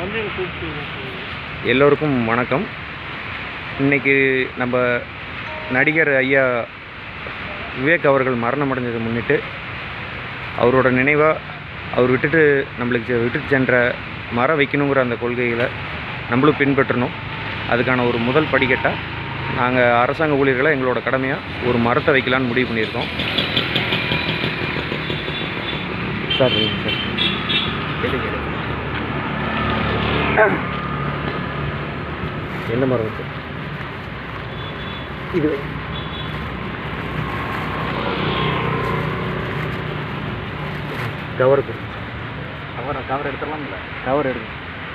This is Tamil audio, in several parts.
வந்து கூப்பிட்டு எல்லோருக்கும் வணக்கம் இன்னைக்கு நம்ம நடிகர் ஐயா விவேக் அவர்கள் மரணம் அடைஞ்சதை முன்னிட்டு அவரோட நினைவாக அவர் விட்டுட்டு நம்மளுக்கு செ- விட்டுட்டு சென்ற மரம் வைக்கணுங்கிற அந்த கொள்கைகளை நம்மளும் பின்பற்றணும் அதுக்கான ஒரு முதல் படிக்கட்டாக நாங்கள் அரசாங்க ஊழியர்களை எங்களோட கடமையாக ஒரு மரத்தை வைக்கலான்னு முடிவு பண்ணியிருக்கோம் சார் சார் கேளுங்க என்ன மரம் சார் இது கவர் கவர் கவர் எடுத்துடலாம்ல கவர் எடுங்க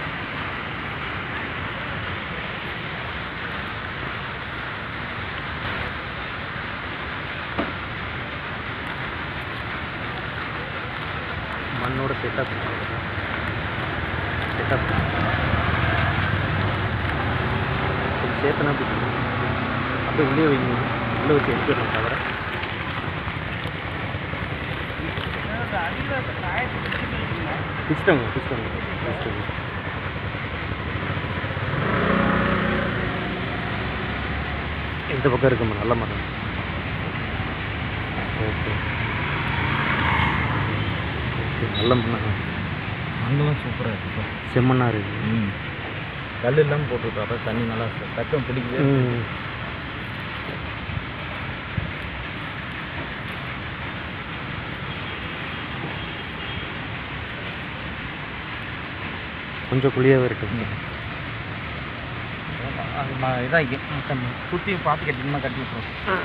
மண்ணோட செட்டப் செட்டப் கொஞ்சம் சேர்த்தனா அப்படி அப்படியே உள்ளே வைங்க உள்ளே வச்சு எடுத்துடலாம் தவிர பிடிச்சிட்டாங்க பிடிச்சிட்டாங்க பிடிச்சிட்டாங்க இந்த பக்கம் இருக்குமா நல்ல மரம் ஓகே ஓகே நல்ல மண்ணா மண்ணெல்லாம் சூப்பராக இருக்கு செம்மண்ணா இருக்கு ம் கல் இல்லாமல் போட்டுவிட்டோம் அதான் தண்ணி நல்லா தக்கம் பிடிக்குது ம். கொஞ்சம் குழியாகவே இருக்கு அது நான் இதான் சுற்றி பார்த்து கட்டினா கட்டி விட்ருவோம்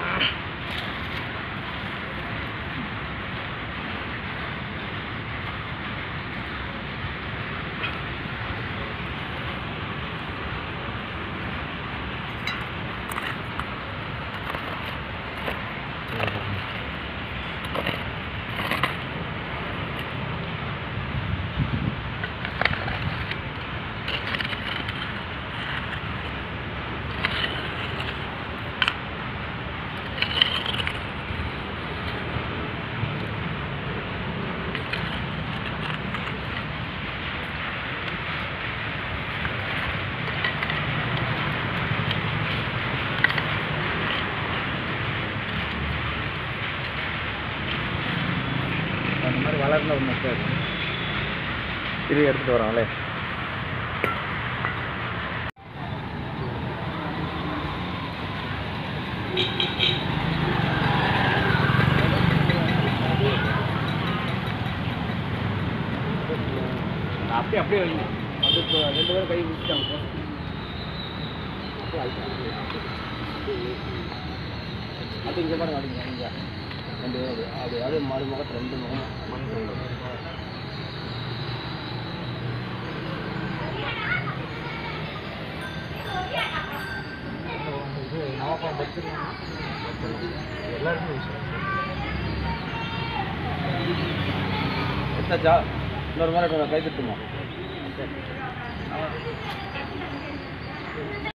அந்த மாதிரி வளர்ந்த ஒன்று சார் இது எடுத்துகிட்டு வரோம்ல அப்படியே அப்படியே வைங்க அது இப்போ ரெண்டு பேரும் கை பிடிச்சிட்டாங்க சார் அது இங்கே பாருங்க அப்படிங்க இங்கே ரெண்டு பேரும் அப்படி அப்படி அது மாறி முகத்து ரெண்டு முகம் மண் ரெண்டு இது நவப்பழம் வச்சிருக்காங்க எல்லாருமே விஷயம் எத்தாச்சா இன்னொரு மாதிரி கை தட்டுமா